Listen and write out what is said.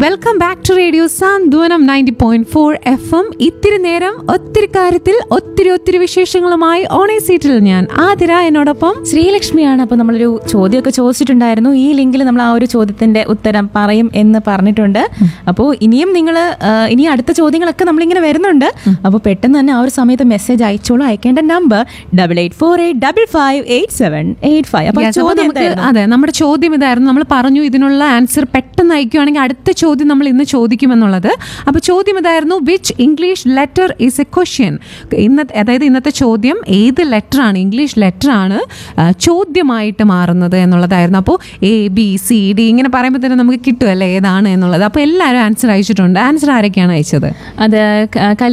Welcome back to radio Santhwanam ninety point four F M ഇത്തിരി നേരം ഒത്തിരി കാര്യത്തിൽ ഒത്തിരി ഒത്തിരി വിശേഷങ്ങളുമായി ഓണേ സീറ്റിൽ ഞാൻ ആതിര എന്നോടൊപ്പം ശ്രീലക്ഷ്മിയാണ് അപ്പോൾ നമ്മളൊരു ചോദ്യമൊക്കെ ചോദിച്ചിട്ടുണ്ടായിരുന്നു ഈ ലിങ്കിൽ നമ്മൾ ആ ഒരു ചോദ്യത്തിന്റെ ഉത്തരം പറയും എന്ന് പറഞ്ഞിട്ടുണ്ട് അപ്പോൾ ഇനിയും നിങ്ങൾ ഇനി അടുത്ത ചോദ്യങ്ങളൊക്കെ നമ്മളിങ്ങനെ വരുന്നുണ്ട് അപ്പോൾ പെട്ടെന്ന് തന്നെ ആ ഒരു സമയത്ത് മെസ്സേജ് അയച്ചോളൂ അയക്കേണ്ട number double eight four eight double five eight seven eight five അപ്പോൾ Yes, അപ്പൊ ചോദ്യം നമുക്ക് എന്തായിരുന്നു? അതെ നമ്മുടെ ചോദ്യം ഇതായിരുന്നു നമ്മൾ പറഞ്ഞു ഇതിനുള്ള ആൻസർ പെട്ടെന്ന് അയക്കുകയാണെങ്കിൽ അടുത്ത ചോദ്യം നമ്മൾ ഇന്ന് ചോദിക്കുമെന്നുള്ളത് അപ്പോൾ ചോദ്യം ഇതായിരുന്നു which English letter is a question ഇന്നത്തെ അതായത് ഇന്നത്തെ ചോദ്യം ഏത് ലെറ്റർ ആണ് ഇംഗ്ലീഷ് ലെറ്റർ ആണ് ആ, ചോദ്യമായിട്ട് മാറുന്നത് എന്നുള്ളതായിരുന്നു അപ്പോൾ എ ബി സി ഡി ഇങ്ങനെ പറയുമ്പോൾ തന്നെ നമുക്ക് കിട്ടുമല്ലേ ഏതാണ് എന്നുള്ളത് അപ്പോൾ എല്ലാവരും ആൻസർ അയച്ചിട്ടുണ്ട് ആൻസർ ആരൊക്കെയാണ് അയച്ചത് അത് ക-